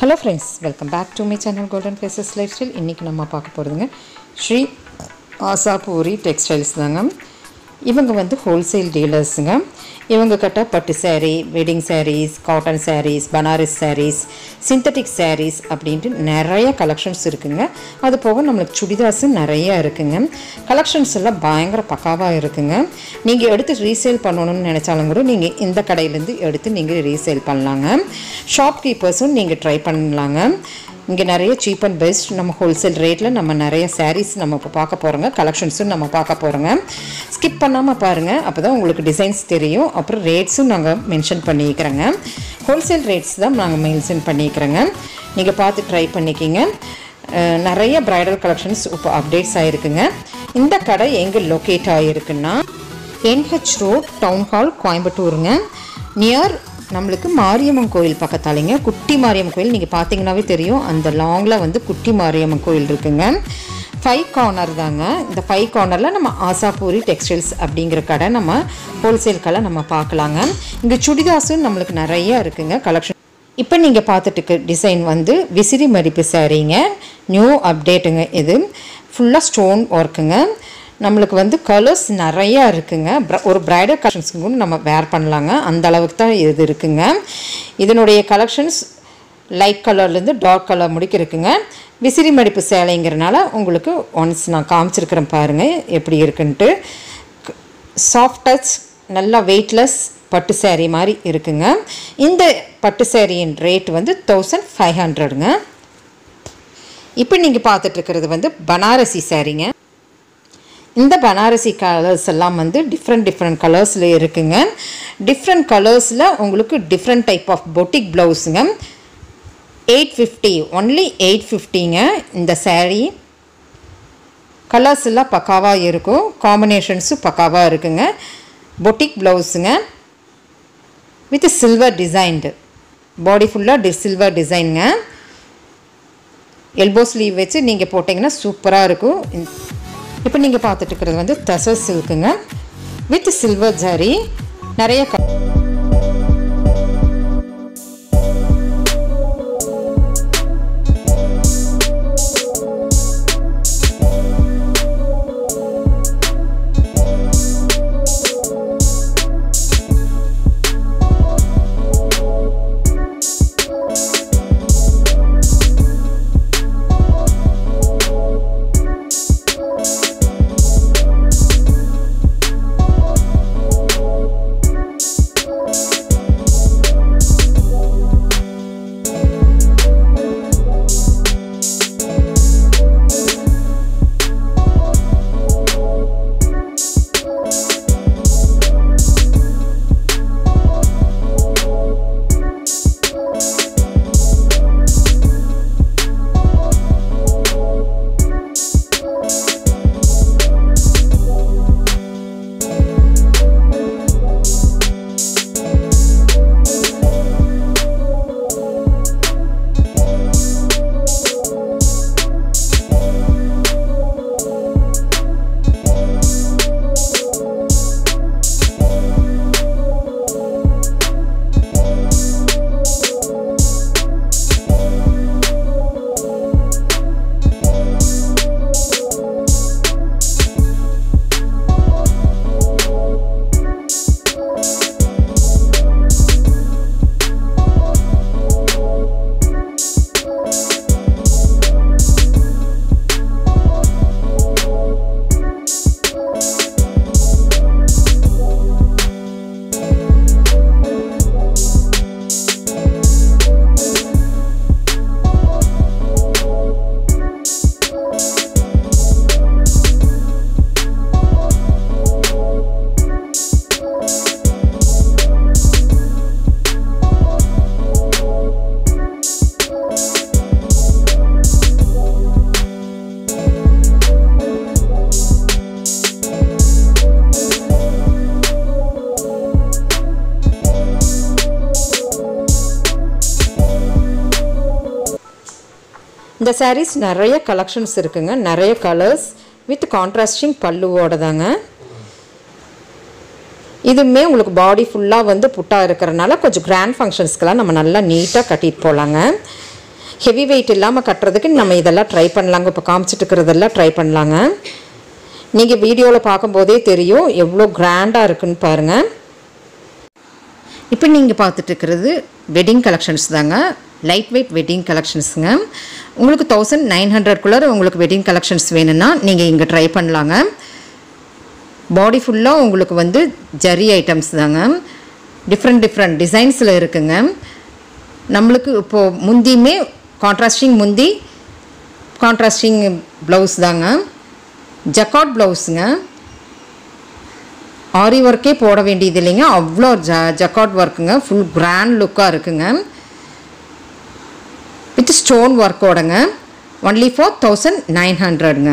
Hello friends welcome back to my channel golden faces life style இன்றைக்கி நம்ம பார்க்க போகிறதுங்க Sri ஆசாபூரி textiles தாங்க இவங்க வந்து ஹோல்சேல் டீலர்ஸுங்க இவங்க கிட்ட பட்டு saree wedding sarees cotton sarees Banaras sarees synthetic sarees அப்படின்ட்டு நிறைய கலெக்ஷன்ஸ் இருக்குங்க அது போக நம்மளுக்கு சுடிதாஸும் நிறைய இருக்குங்க கலெக்ஷன்ஸ் எல்லாம் பயங்கர பக்காவாக இருக்குங்க நீங்கள் எடுத்து ரீசேல் பண்ணணும்னு நினச்சாலும் கூட நீங்கள் இந்த கடையிலேருந்து எடுத்து நீங்கள் ரீசேல் பண்ணலாங்க ஷாப்கீப்பர்ஸும் நீங்கள் ட்ரை பண்ணலாங்க இங்கே நிறைய சீப் அண்ட் பெஸ்ட் நம்ம ஹோல்சேல் ரேட்டில் நம்ம நிறைய sarees நம்ம இப்போ பார்க்க போகிறோங்க கலெக்ஷன்ஸும் நம்ம பார்க்க போகிறோங்க ஸ்கிப் பண்ணாமல் பாருங்கள் அப்போ தான் உங்களுக்கு டிசைன்ஸ் தெரியும் அப்புறம் ரேட்ஸும் நாங்கள் மென்ஷன் பண்ணிக்கிறோங்க ஹோல்சேல் ரேட்ஸ் தான் நாங்கள் மென்ஷன் பண்ணிக்கிறோங்க நீங்கள் பார்த்து ட்ரை பண்ணிக்கிங்க அஹ், நிறைய ப்ரைடல் கலெக்ஷன்ஸ் இப்போ அப்டேட்ஸ் ஆகிருக்குங்க இந்த கடை எங்கே லொக்கேட் ஆகிருக்குன்னா என்ஹெச் ரோட் டவுன் ஹால் கோயம்புத்தூருங்க நியர் நம்மளுக்கு மாரியம்மன் கோயில் பக்கத்தாலேங்க குட்டி மாரியம்மன் கோயில் நீங்கள் பார்த்தீங்கன்னாவே தெரியும் அந்த லாங்கில் வந்து குட்டி மாரியம்மன் கோயில் இருக்குங்க ஃபைவ் கார்னர் தாங்க இந்த ஃபைவ் கார்னரில் நம்ம ஆசாபூரி டெக்ஸ்டைல்ஸ் அப்படிங்கிற கடை நம்ம ஹோல்சேல் கடை நம்ம பார்க்கலாங்க இங்கே சுடிதாஸும் நம்மளுக்கு நிறைய இருக்குங்க கலெக்ஷன் இப்போ நீங்கள் பார்த்துட்டு இருக்க டிசைன் வந்து விசிறி மடிப்பு சாரீங்க நியூ அப்டேட்டுங்க இது ஃபுல்லாக ஸ்டோன் ஒர்க்குங்க நம்மளுக்கு வந்து கலர்ஸ் நிறையா இருக்குங்க Br- ஒரு பிரைடல் கலெக்ஷன்ஸுக்கு கூட நம்ம வேர் பண்ணலாங்க அந்த அளவுக்கு தான் இது இருக்குங்க இதனுடைய கலெக்ஷன்ஸ் லைட் கலர்லேருந்து டார்க் கலர் முடிக்க இருக்குங்க விசிறி மடிப்பு சேலைங்கிறனால உங்களுக்கு ஒன்ஸ் நான் காமிச்சிருக்கிறேன் பாருங்கள் எப்படி இருக்குன்ட்டு சாஃப்ட் டச் நல்லா வெயிட்லெஸ் பட்டு saree மாதிரி இருக்குங்க இந்த பட்டு சாரியின் ரேட் வந்து தௌசண்ட் ஃபைவ் ஹண்ட்ரடுங்க இப்போ நீங்கள் பார்த்துட்டு இருக்கிறது வந்து பனாரசி சாரீங்க இந்த பனாரசி கலர்ஸ் எல்லாம் வந்து டிஃப்ரெண்ட் டிஃப்ரெண்ட் கலர்ஸில் இருக்குங்க டிஃப்ரெண்ட் கலர்ஸில் உங்களுக்கு டிஃப்ரெண்ட் டைப் ஆஃப் பொட்டிக் ப்ளவுஸுங்க எயிட் ஃபிஃப்டி ஒன்லி எயிட் ஃபிஃப்டிங்க இந்த saree கலர்ஸ் எல்லாம் பக்காவாக இருக்கும் காம்பினேஷன்ஸும் பக்காவாக இருக்குங்க பொட்டிக் ப்ளவுஸுங்க வித் சில்வர் டிசைன்டு பாடி ஃபுல்லாக டி சில்வர் டிசைனுங்க எல்போ ஸ்லீவ் வச்சு நீங்கள் போட்டிங்கன்னா சூப்பராக இருக்கும் இப்போ நீங்கள் பார்த்துட்டு இருக்கிறது வந்து தசர் சில்க்குங்க வித் சில்வர் ஜரி நிறைய க இந்த sarees நிறைய கலெக்ஷன்ஸ் இருக்குங்க நிறைய கலர்ஸ் வித் கான்ட்ராஸ்டிங் பல்லுவோட தாங்க இதுவுமே உங்களுக்கு பாடி ஃபுல்லாக வந்து புட்டாக இருக்கிறனால கொஞ்சம் கிராண்ட் ஃபங்க்ஷன்ஸ்க்கெல்லாம் நம்ம நல்லா நீட்டாக கட்டிட்டு போகலாங்க ஹெவி வெயிட் இல்லாமல் கட்டுறதுக்கு நம்ம இதெல்லாம் ட்ரை பண்ணலாங்க இப்போ காமிச்சிட்டு இருக்கிறதெல்லாம் ட்ரை பண்ணலாங்க நீங்கள் வீடியோவில் பார்க்கும்போதே தெரியும் எவ்வளோ கிராண்டாக இருக்குன்னு பாருங்கள் இப்போ நீங்கள் பார்த்துட்டு இருக்கிறது வெட்டிங் கலெக்ஷன்ஸ் தாங்க லைட் வெயிட் வெட்டிங் கலெக்ஷன்ஸுங்க உங்களுக்கு தௌசண்ட் நைன் ஹண்ட்ரட்குள்ளே உங்களுக்கு வெட்டிங் கலெக்ஷன்ஸ் வேணும்னா நீங்கள் இங்கே ட்ரை பண்ணலாங்க பாடி ஃபுல்லாக உங்களுக்கு வந்து ஜரி ஐட்டம்ஸ் தாங்க டிஃப்ரெண்ட் டிஃப்ரெண்ட் டிசைன்ஸில் இருக்குங்க நம்மளுக்கு இப்போது முந்தியுமே கான்ட்ராஸ்டிங் முந்தி கான்ட்ராஸ்டிங் ப்ளவுஸ் தாங்க ஜக்காட் ப்ளவுஸுங்க ஆரி ஒர்க்கே போட வேண்டியது இல்லைங்க அவ்வளோ ஜ ஜக்காட் ஒர்க்குங்க ஃபுல் கிராண்ட் லுக்காக இருக்குங்க வித் ஸ்டோன் ஒர்க்கோடங்க ஒன்லி ஃபார் தௌசண்ட் நைன் ஹண்ட்ரடுங்க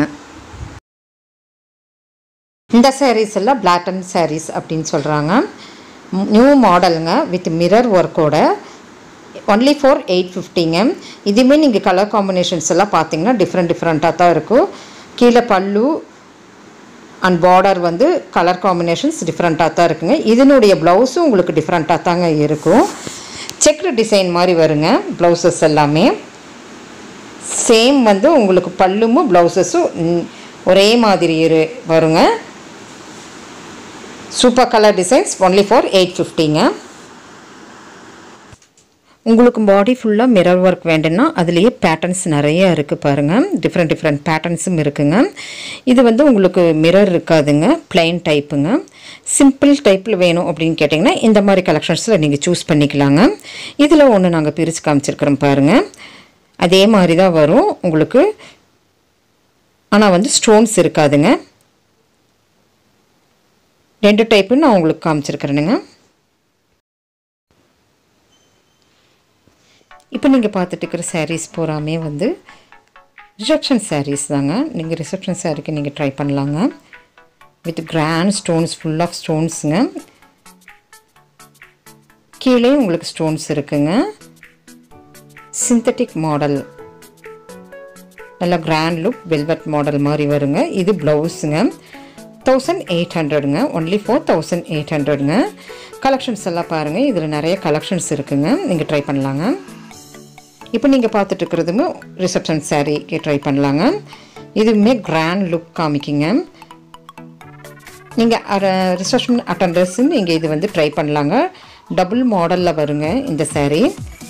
இந்த சாரீஸ் எல்லாம் பிளாட்டன் சாரீஸ் அப்படின்னு சொல்கிறாங்க நியூ மாடலுங்க வித் மிரர் ஒர்க்கோட ஒன்லி ஃபார் எயிட் ஃபிஃப்டிங்க இதுவுமே நீங்கள் கலர் காம்பினேஷன்ஸ் எல்லாம் பார்த்தீங்கன்னா டிஃப்ரெண்ட் டிஃப்ரெண்ட்டாக தான் இருக்கும் கீழே பல்லு அண்ட் பார்டர் வந்து கலர் காம்பினேஷன்ஸ் டிஃப்ரெண்ட்டாக தான் இருக்குங்க இதனுடைய ப்ளவுஸும் உங்களுக்கு டிஃப்ரெண்ட்டாக தாங்க இருக்கும் செக்டு டிசைன் மாதிரி வருங்க ப்ளவுசஸ் எல்லாமே சேம் வந்து உங்களுக்கு பல்லுமும் ப்ளவுசஸும் ஒரே மாதிரி இரு வருங்க super colour designs only for eight ஃபிஃப்டிங்க உங்களுக்கு பாடி ஃபுல்லாக மிரர் ஒர்க் வேண்டும்னா அதுலேயே பேட்டர்ன்ஸ் நிறைய இருக்குது பாருங்கள் டிஃப்ரெண்ட் டிஃப்ரெண்ட் பேட்டர்ன்ஸும் இருக்குங்க இது வந்து உங்களுக்கு மிரர் இருக்காதுங்க பிளைன் டைப்புங்க சிம்பிள் டைப்பில் வேணும் அப்படின்னு கேட்டிங்கன்னா இந்த மாதிரி கலெக்ஷன்ஸில் நீங்கள் சூஸ் பண்ணிக்கலாங்க இதில் ஒன்று நாங்கள் பிரித்து காமிச்சிருக்கிறோம் பாருங்கள் அதே மாதிரி தான் வரும் உங்களுக்கு ஆனால் வந்து ஸ்டோன்ஸ் இருக்காதுங்க ரெண்டு டைப்பு நான் உங்களுக்கு காமிச்சிருக்கிறேனுங்க இப்போ நீங்கள் பார்த்துட்டு இருக்கிற சாரீஸ் பூராமே வந்து ரிசப்ஷன் சாரீஸ் தாங்க நீங்கள் ரிசப்ஷன் சாரீக்கு நீங்கள் ட்ரை பண்ணலாங்க with grand stones full of ஸ்டோன்ஸுங்க கீழே உங்களுக்கு ஸ்டோன்ஸ் இருக்குங்க சிந்தட்டிக் மாடல் நல்லா கிராண்ட் லுக் வெல்வெட் மாடல் மாதிரி வருங்க இது ப்ளவுஸுங்க தௌசண்ட் எயிட் ஹண்ட்ரடுங்க ஒன்லி ஃபோர் தௌசண்ட் எயிட் ஹண்ட்ரடுங்க கலெக்ஷன்ஸ் எல்லாம் பாருங்கள் இதில் நிறைய கலெக்ஷன்ஸ் இருக்குங்க நீங்கள் ட்ரை பண்ணலாங்க இப்போ நீங்கள் பார்த்துட்டு இருக்கிறதுங்க ரிசப்ஷன் சாரீக்கு ட்ரை பண்ணலாங்க இதுவுமே கிராண்ட் லுக் காமிக்குங்க நீங்கள் ரிசப்ஷன் அட்டண்டர்ஸுன்னு நீங்கள் இது வந்து ட்ரை பண்ணலாங்க டபுள் மாடலில் வருங்க இந்த சாரீ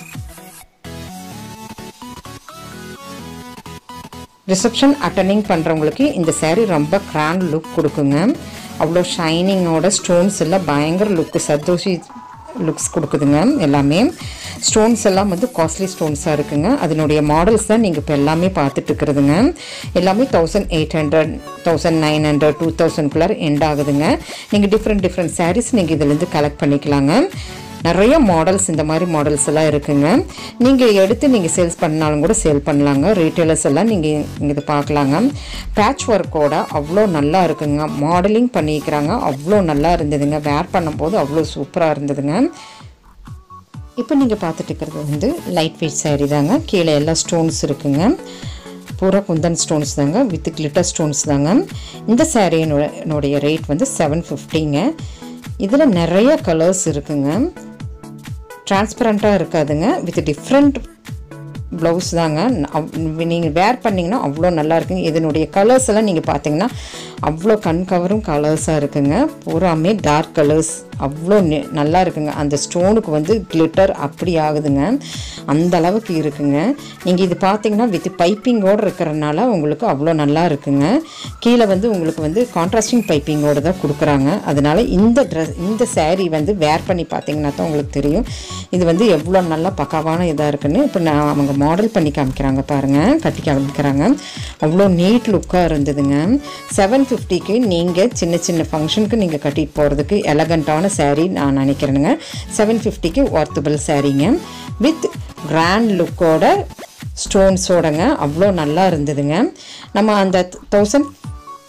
ரிசப்ஷன் அட்டெண்டிங் பண்ணுறவங்களுக்கு இந்த சேரீ ரொம்ப கிராண்ட் லுக் கொடுக்குங்க அவ்வளோ ஷைனிங்கோட ஸ்டோன்ஸ் எல்லாம் பயங்கர லுக்கு சத்தோஷி லுக்ஸ் கொடுக்குதுங்க எல்லாமே ஸ்டோன்ஸ் எல்லாம் வந்து காஸ்ட்லி ஸ்டோன்ஸாக இருக்குங்க அதனுடைய மாடல்ஸ் தான் நீங்கள் இப்போ எல்லாமே பார்த்துட்டு இருக்கிறதுங்க எல்லாமே thousand eight hundred thousand nine hundred two தௌசண்ட்குள்ளார எண்ட் ஆகுதுங்க நீங்கள் டிஃப்ரெண்ட் டிஃப்ரெண்ட் சாரீஸ் நீங்கள் இதுலேருந்து கலெக்ட் பண்ணிக்கலாங்க நிறைய மாடல்ஸ் இந்த மாதிரி மாடல்ஸ் எல்லாம் இருக்குங்க நீங்கள் எடுத்து நீங்கள் சேல்ஸ் பண்ணாலும் கூட சேல் பண்ணலாங்க ரீட்டைலர்ஸ் எல்லாம் நீங்கள் இங்கே இது பார்க்கலாங்க பேட்ச் ஒர்க்கோட அவ்வளோ நல்லா இருக்குங்க மாடலிங் பண்ணிக்கிறாங்க அவ்வளோ நல்லா இருந்ததுங்க வேர் பண்ணும்போது அவ்வளோ சூப்பராக இருந்ததுங்க இப்போ நீங்கள் பார்த்துட்டு இருக்கிறது வந்து லைட் வெயிட் saree தாங்க கீழே எல்லா ஸ்டோன்ஸ் இருக்குங்க பூரா குந்தன் ஸ்டோன்ஸ் தாங்க வித் கிளிட்டர் ஸ்டோன்ஸ் தாங்க இந்த சாரியினுடைய ரேட் வந்து செவன் ஃபிஃப்டிங்க இதில் நிறைய கலர்ஸ் இருக்குங்க டிரான்ஸ்பரண்ட்டாக இருக்காதுங்க வித் டிஃப்ரெண்ட் ப்ளவுஸ் தாங்க நீங்கள் வேர் பண்ணிங்கன்னா அவ்வளோ நல்லா இருக்குங்க இதனுடைய கலர்ஸ் எல்லாம் நீங்கள் பார்த்தீங்கன்னா அவ்வளோ கண் கவரும் கலர்ஸாக இருக்குங்க பூராமே டார்க் கலர்ஸ் அவ்வளோ நெ- நல்லா இருக்குங்க அந்த ஸ்டோனுக்கு வந்து கிளிட்டர் அப்படி ஆகுதுங்க அந்த அளவுக்கு இருக்குங்க நீங்கள் இது பார்த்தீங்கன்னா வித் பைப்பிங்கோடு இருக்கிறனால உங்களுக்கு அவ்வளோ நல்லா இருக்குங்க கீழே வந்து உங்களுக்கு வந்து கான்ட்ராஸ்டிங் பைப்பிங்கோடு தான் கொடுக்குறாங்க அதனால இந்த ட்ரெஸ் இந்த saree வந்து வேர் பண்ணி பார்த்தீங்கன்னா தான் உங்களுக்கு தெரியும் இது வந்து எவ்வளோ நல்லா பக்காவான இதாக இருக்குன்னு இப்போ நான் அவங்க மாடல் பண்ணி காமிக்கிறாங்க பாருங்கள் கட்டி காமிக்கிறாங்க அவ்வளோ நீட் லுக்காக இருந்ததுங்க செவன் ஃபிஃப்டிக்கு நீங்கள் சின்ன சின்ன ஃபங்க்ஷனுக்கு நீங்கள் கட்டிட்டு போகிறதுக்கு எலகண்ட்டான saree நான் நினைக்கிறேனுங்க செவன் ஃபிஃப்டிக்கு ஒர்த்தபிள் சாரீங்க வித் கிராண்ட் லுக்கோட ஸ்டோன்ஸோடங்க அவ்வளோ நல்லா இருந்ததுங்க நம்ம அந்த thousand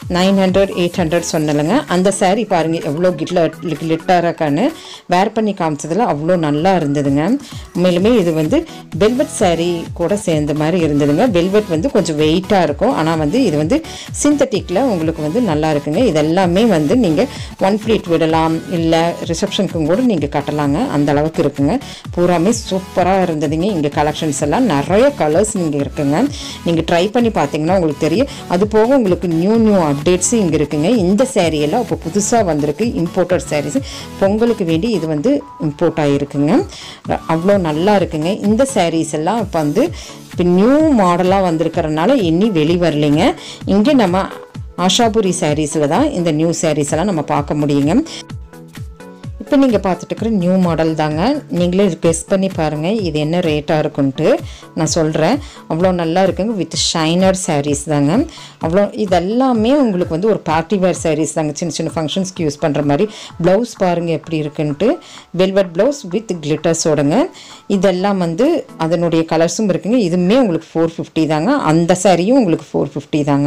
nine hundred eight hundred சொன்னலைங்க அந்த saree பாருங்கள் எவ்வளோ கிட்ல கிளிட்டராக்கான்னு வேர் பண்ணி காமிச்சதில் அவ்வளோ நல்லா இருந்ததுங்க உண்மையிலுமே இது வந்து வெல்வெட் saree கூட சேர்ந்த மாதிரி இருந்ததுங்க வெல்வெட் வந்து கொஞ்சம் வெயிட்டாக இருக்கும் ஆனால் வந்து இது வந்து சிந்தட்டிக்கில் உங்களுக்கு வந்து நல்லா இருக்குங்க இதெல்லாமே வந்து நீங்கள் ஒன் ப்ளீட் விடலாம் இல்லை ரிசப்ஷனுக்கும் கூட நீங்கள் கட்டலாங்க அந்த அளவுக்கு இருக்குங்க பூராமே சூப்பராக இருந்ததுங்க இங்கே கலெக்ஷன்ஸ் எல்லாம் நிறைய கலர்ஸ் நீங்கள் இருக்குங்க நீங்கள் ட்ரை பண்ணி பார்த்தீங்கன்னா உங்களுக்கு தெரியும் அது போக உங்களுக்கு நியூ நியூ அப்டேட்ஸும் இங்கே இருக்குங்க இந்த saree எல்லாம் இப்போ புதுசாக வந்திருக்கு இம்போர்ட்டட் sarees பொங்கலுக்கு வேண்டி இது வந்து இம்போர்ட் ஆகிருக்குங்க அவ்வளோ நல்லா இருக்குங்க இந்த sarees எல்லாம் இப்போ வந்து இப்போ நியூ மாடலாக வந்திருக்கிறனால இனி வெளி வரலைங்க இங்கே நம்ம ஆஷாபுரி சாரீஸில் தான் இந்த நியூ sarees எல்லாம் நம்ம பார்க்க முடியுங்க இப்போ நீங்கள் பார்த்துட்டு இருக்கிற நியூ மாடல் தாங்க நீங்களே கெஸ் பண்ணி பாருங்கள் இது என்ன ரேட்டாக இருக்குன்ட்டு நான் சொல்கிறேன் அவ்வளோ நல்லா இருக்குங்க வித் ஷைனர் sarees தாங்க அவ்வளோ இதெல்லாமே உங்களுக்கு வந்து ஒரு பார்ட்டி வேர் sarees தாங்க சின்ன சின்ன ஃபங்க்ஷன்ஸ்க்கு யூஸ் பண்ணுற மாதிரி ப்ளவுஸ் பாருங்கள் எப்படி இருக்குன்ட்டு வெல்வெட் ப்ளவுஸ் வித் கிளிட்டர்ஸோடங்க இதெல்லாம் வந்து அதனுடைய கலர்ஸும் இருக்குங்க இதுவுமே உங்களுக்கு ஃபோர் ஃபிஃப்டி தாங்க அந்த சாரியும் உங்களுக்கு ஃபோர் ஃபிஃப்டி தாங்க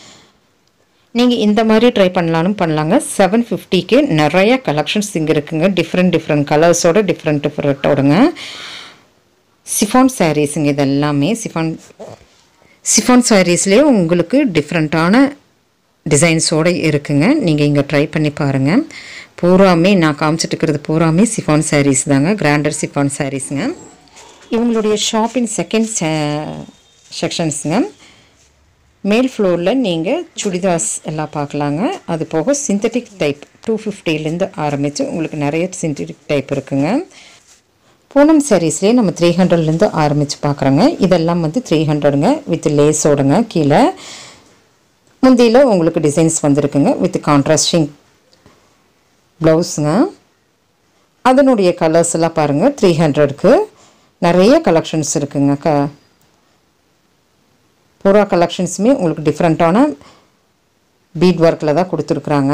நீங்கள் இந்த மாதிரி ட்ரை பண்ணலாலும் பண்ணலாங்க செவன் ஃபிஃப்டிக்கு நிறைய கலெக்ஷன்ஸ் இங்கே இருக்குங்க டிஃப்ரெண்ட் டிஃப்ரெண்ட் கலர்ஸோட டிஃப்ரெண்ட் டிஃப்ரெண்ட்டோடுங்க சிஃபான் சாரீஸுங்க இது எல்லாமே சிஃபான் சிஃபான் சாரீஸ்லேயே உங்களுக்கு டிஃப்ரெண்ட்டான டிசைன்ஸோடு இருக்குங்க நீங்கள் இங்கே ட்ரை பண்ணி பாருங்கள் பூராமே நான் காமிச்சிட்டு இருக்கிறது பூராமே சிஃபான் சாரீஸ் தாங்க கிராண்டர் சிஃபான் சாரீஸுங்க இவங்களுடைய ஷாப்பின் செகண்ட் செக்ஷன்ஸுங்க மேல் ஃப்ளோரில் நீங்கள் சுடிதாஸ் எல்லாம் பார்க்கலாங்க அது போக சிந்தட்டிக் டைப் டூ ஃபிஃப்டிலேருந்து ஆரம்பித்து உங்களுக்கு நிறைய சிந்தட்டிக் டைப் இருக்குங்க பூனம் சாரீஸ்லேயே நம்ம த்ரீ ஹண்ட்ரட்லேருந்து ஆரம்பித்து பார்க்குறோங்க இதெல்லாம் வந்து த்ரீ ஹண்ட்ரடுங்க வித் லேஸோடுங்க கீழே முந்தியில் உங்களுக்கு டிசைன்ஸ் வந்திருக்குங்க வித் கான்ட்ராஸ்டிங் ப்ளவுஸுங்க அதனுடைய கலர்ஸ் எல்லாம் பாருங்கள் த்ரீ ஹண்ட்ரடுக்கு நிறைய கலெக்ஷன்ஸ் இருக்குங்க க பூரா கலெக்ஷன்ஸுமே உங்களுக்கு டிஃப்ரெண்ட்டான பீட் ஒர்க்கில் தான் கொடுத்துருக்குறாங்க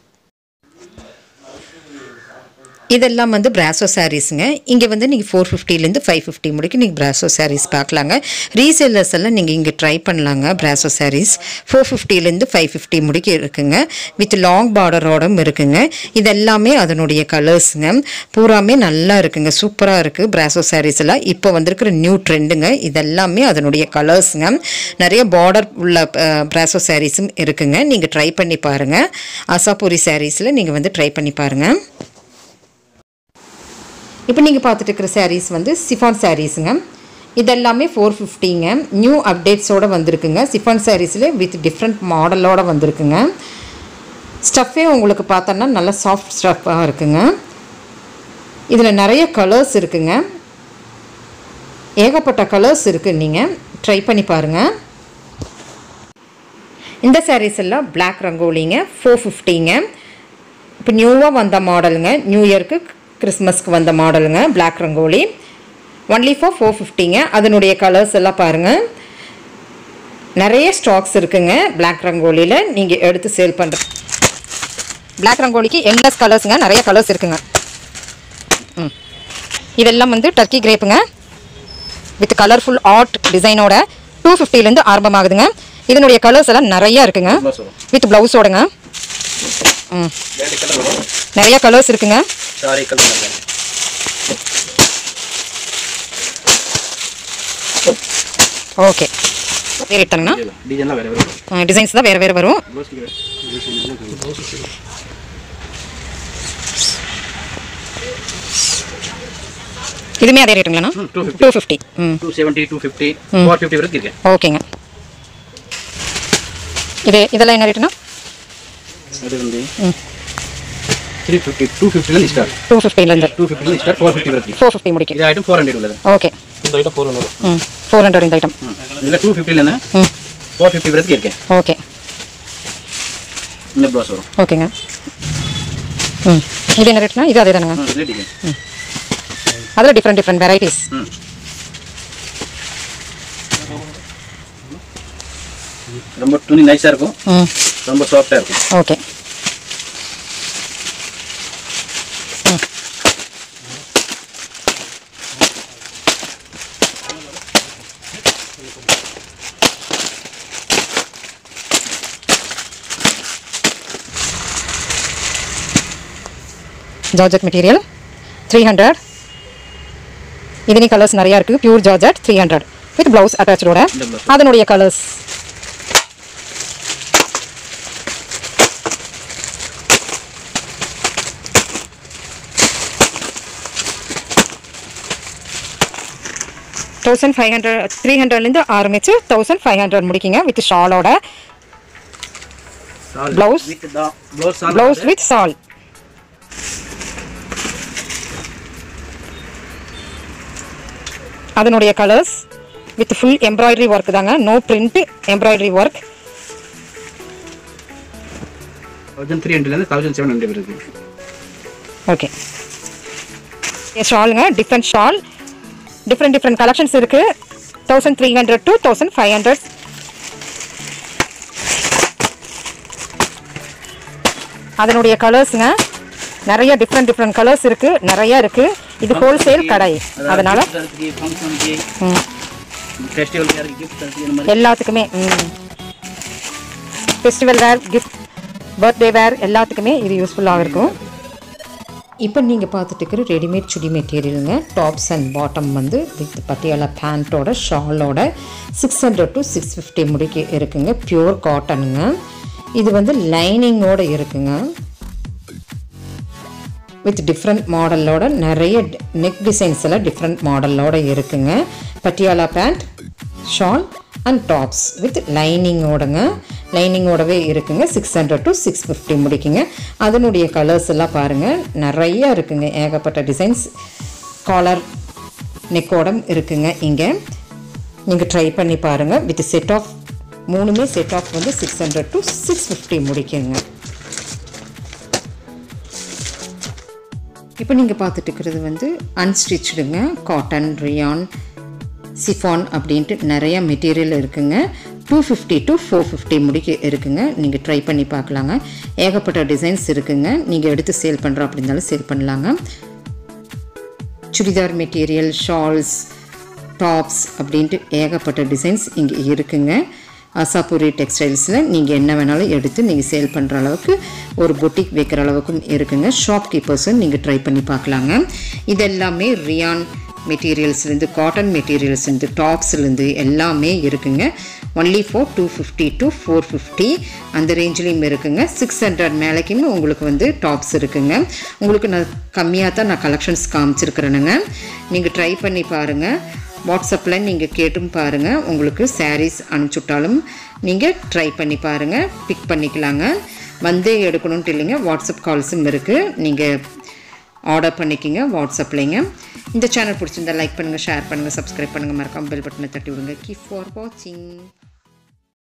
இதெல்லாம் வந்து பிராசோ சாரீஸுங்க இங்கே வந்து நீங்கள் ஃபோர் ஃபிஃப்டிலேருந்து ஃபைவ் ஃபிஃப்டி முடிக்கு நீங்கள் பிராசோ சாரீஸ் பார்க்கலாங்க ரீசேலர்ஸ் எல்லாம் நீங்கள் இங்கே ட்ரை பண்ணலாங்க பிராசோ சாரீஸ் ஃபோர் ஃபிஃப்டிலேருந்து ஃபைவ் ஃபிஃப்டி முடிக்கு இருக்குங்க வித் லாங் பார்டரோடும் இருக்குங்க இதெல்லாமே அதனுடைய கலர்ஸுங்க பூராமே நல்லா இருக்குங்க சூப்பராக இருக்குது பிராசோ சாரீஸ் எல்லாம் இப்போ வந்திருக்கிற நியூ ட்ரெண்டுங்க இதெல்லாமே அதனுடைய கலர்ஸுங்க நிறைய பார்டர் உள்ள பிராசோ சாரீஸும் இருக்குங்க நீங்கள் ட்ரை பண்ணி பாருங்கள் அசாபூரி சாரீஸில் நீங்கள் வந்து ட்ரை பண்ணி பாருங்கள் இப்போ நீங்கள் பார்த்துட்டு இருக்கிற சாரீஸ் வந்து சிஃபான் சாரீஸுங்க இதெல்லாமே ஃபோர் ஃபிஃப்டிங்க நியூ அப்டேட்ஸோடு வந்திருக்குங்க சிஃபான் சாரீஸில் வித் டிஃப்ரெண்ட் மாடலோடு வந்திருக்குங்க ஸ்டஃப்பே உங்களுக்கு பார்த்தோன்னா நல்லா சாஃப்ட் ஸ்டஃப்பாக இருக்குங்க இதில் நிறைய கலர்ஸ் இருக்குங்க ஏகப்பட்ட கலர்ஸ் இருக்குது நீங்கள் ட்ரை பண்ணி பாருங்கள் இந்த சாரீஸ் எல்லாம் பிளாக் ரங்கோலிங்க ஃபோர் ஃபிஃப்டிங்க இப்போ நியூவாக வந்த மாடலுங்க நியூ இயர்க்கு கிறிஸ்மஸ்க்கு வந்த மாடலுங்க black rangoli only for four ஃபிஃப்டிங்க அதனுடைய கலர்ஸ் எல்லாம் பாருங்கள் நிறைய ஸ்டாக்ஸ் இருக்குங்க பிளாக் ரங்கோலியில் நீங்கள் எடுத்து சேல் பண்ணுற பிளாக் ரங்கோலிக்கு என்லெஸ் கலர்ஸுங்க நிறைய கலர்ஸ் இருக்குங்க ம் இதெல்லாம் வந்து டர்க்கி கிரேப்புங்க வித் கலர்ஃபுல் ஆர்ட் டிசைனோட டூ ஃபிஃப்டிலேருந்து ஆரம்பமாகுதுங்க இதனுடைய கலர்ஸ் எல்லாம் நிறைய இருக்குங்க வித் ப்ளவுஸோடங்க ம் ரெண்டு கலர் வரும் நிறைய கலர்ஸ் இருக்குங்க சாரி கலர் ஓகே வேறு எடுத்தாங்கண்ணா டிசைன்லாம் வேறு வேறு டிசைன்ஸ் தான் வேறு வேறு வரும் இதுவுமே அதே ரேட்டுங்களாண்ணா டூ ஃபிஃப்டி டூ ஃபிஃப்டி ம் two seventy two fifty four fifty வரைக்கும் இருக்கேன் ஓகேங்க இது இதெல்லாம் என்ன ரேட்டுண்ணா அது வந்து த்ரீ ஃபிஃப்டி டூ ஃபிஃப்டிலேருந்து ஸ்டார்ட் டூ ஃபிஃப்டிலேருந்து டூ ஃபிஃப்டிலேருந்து ஸ்டார்ட் ஃபோர் ஃபிஃப்டி வரைக்கும் ஃபோர் ஃபிஃப்டி முடிக்கும் இது ஐட்டம் ஃபோர் ஹண்ட்ரட் உள்ளது ஓகே இந்த ஐட்டம் ஃபோர் ஹண்ட்ரட் ம் ஃபோர் ஹண்ட்ரட் இந்த ஐட்டம் இதில் டூ ஃபிஃப்டிலேருந்து ம் ஃபோர் ஃபிஃப்டி வரைக்கும் இருக்கேன் ஓகே இந்த ப்ளவுஸ் வரும் ஓகேங்க ம் இது என்ன ரேட்னா இது அதே தானுங்க ம் இதில் டிசைன் அதில் டிஃப்ரெண்ட் டிஃப்ரெண்ட் வெரைட்டிஸ் ம் ரொம்ப துணி நைஸாக இருக்கும் ம் ரொம்ப சாஃப்டாக இருக்கும் okay georgette material three hundred இதுலேயும் கலர்ஸ் நிறையா இருக்குது pure georgette three hundred with blouse அட்டாச்சோட இந்த blouse. அதனுடைய colours thousand five hundred three ஹண்ட்ரட்லேருந்து ஆரம்பிச்சு தௌசண்ட் ஃபைவ் ஹண்ட்ரட் முடிக்கிங்க வித் ஷாலோட Blouse. With blouse blouse with shawl அதனுடைய colours with full embroidery work தாங்க no print embroidery work thousand three ஹண்ட்ரட்லேருந்து தௌசண்ட் செவன் ஹண்ட்ரட் இருக்கு ஓகே ஷாலுங்க different shawl different different collections இருக்கு thousand three hundred to thousand five hundred அதனுடைய கலர்ஸுங்க நிறைய different different colours இருக்கு நிறைய இருக்கு இது ஹோல்சேல் கடை அதனால ஃபங்க்ஷனுக்கு ம், ஃபெஸ்டிவல் யாருக்கு கிஃப்ட் தரத்துக்கு இந்த மாதிரி எல்லாத்துக்குமே festival wear gift birthday wear எல்லாத்துக்குமே இது யூஸ்ஃபுல்லாக இருக்கும் இப்போ நீங்கள் பார்த்துட்டு இருக்கிற ரெடிமேட் சுடி மெட்டீரியலுங்க டாப்ஸ் அண்ட் பாட்டம் வந்து வித் பட்டியாலா பேண்ட்டோட ஷாலோட six hundred to six fifty முடிக்கு இருக்குங்க பியூர் காட்டனுங்க இது வந்து லைனிங்கோட இருக்குங்க வித் டிஃப்ரெண்ட் மாடலோட நிறைய நெக் டிசைன்ஸ் எல்லாம் டிஃப்ரெண்ட் மாடலோட இருக்குங்க Patiala pant shawl and tops with லைனிங்கோடங்க லைனிங்கோடவே இருக்குங்க six hundred to six fifty முடிக்குங்க அதனுடைய கலர்ஸ் எல்லாம் பாருங்கள் நிறைய இருக்குங்க ஏகப்பட்ட டிசைன்ஸ் காலர் நெக்கோடம் இருக்குங்க இங்கே நீங்கள் ட்ரை பண்ணி பாருங்கள் வித் செட் ஆஃப் மூணுமே செட் ஆஃப் வந்து six hundred to six fifty முடிக்குங்க இப்போ நீங்கள் பார்த்துட்டு இருக்கிறது வந்து அன்ஸ்டிச்சுடுங்க காட்டன் ரியான் சிஃபான் அப்படின்ட்டு நிறைய மெட்டீரியல் இருக்குங்க two fifty to four fifty முடிக்க இருக்குங்க நீங்கள் ட்ரை பண்ணி பார்க்கலாங்க ஏகப்பட்ட டிசைன்ஸ் இருக்குங்க நீங்கள் எடுத்து சேல் பண்ணுறோம் அப்படின்னாலும் சேல் பண்ணலாங்க சுடிதார் மெட்டீரியல் ஷால்ஸ் டாப்ஸ் அப்படின்ட்டு ஏகப்பட்ட டிசைன்ஸ் இங்கே இருக்குங்க அசாபுரி டெக்ஸ்டைல்ஸில் நீங்கள் என்ன வேணாலும் எடுத்து நீங்கள் சேல் பண்ணுற அளவுக்கு ஒரு பொட்டிக் வைக்கிற அளவுக்கும் இருக்குங்க ஷாப் கீப்பர்ஸும் நீங்கள் ட்ரை பண்ணி பார்க்கலாங்க இதெல்லாமே ரியான் மெட்டீரியல்ஸ்லேருந்து காட்டன் மெட்டீரியல்ஸ்லேருந்து டாப்ஸ்லேருந்து எல்லாமே இருக்குங்க only for two fifty to four fifty அந்த ரேஞ்சிலையும் இருக்குங்க சிக்ஸ் ஹண்ட்ரட் மேலேக்குமே உங்களுக்கு வந்து டாப்ஸ் இருக்குங்க உங்களுக்கு நான் கம்மியாக தான் நான் கலெக்ஷன்ஸ் காமிச்சிருக்கிறேனுங்க நீங்கள் ட்ரை பண்ணி பாருங்கள் வாட்ஸ்அப்பில் நீங்கள் கேட்டும் பாருங்கள் உங்களுக்கு சாரீஸ் அனுப்பிச்சுட்டாலும் நீங்கள் ட்ரை பண்ணி பாருங்கள் பிக் பண்ணிக்கலாங்க வந்து எடுக்கணுன்ட்டு இல்லைங்க வாட்ஸ்அப் கால்ஸும் இருக்குது நீங்கள் ஆர்டர் பண்ணிக்கிங்க வாட்ஸ்அப்லேங்க இந்த சேனல் பிடிச்சிருந்தா லைக் பண்ணுங்கள் ஷேர் பண்ணுங்கள் சப்ஸ்கிரைப் பண்ணுங்கள் மறக்காம பெல் பட்டனை தட்டி விடுங்க கீப் ஃபார் வாட்சிங்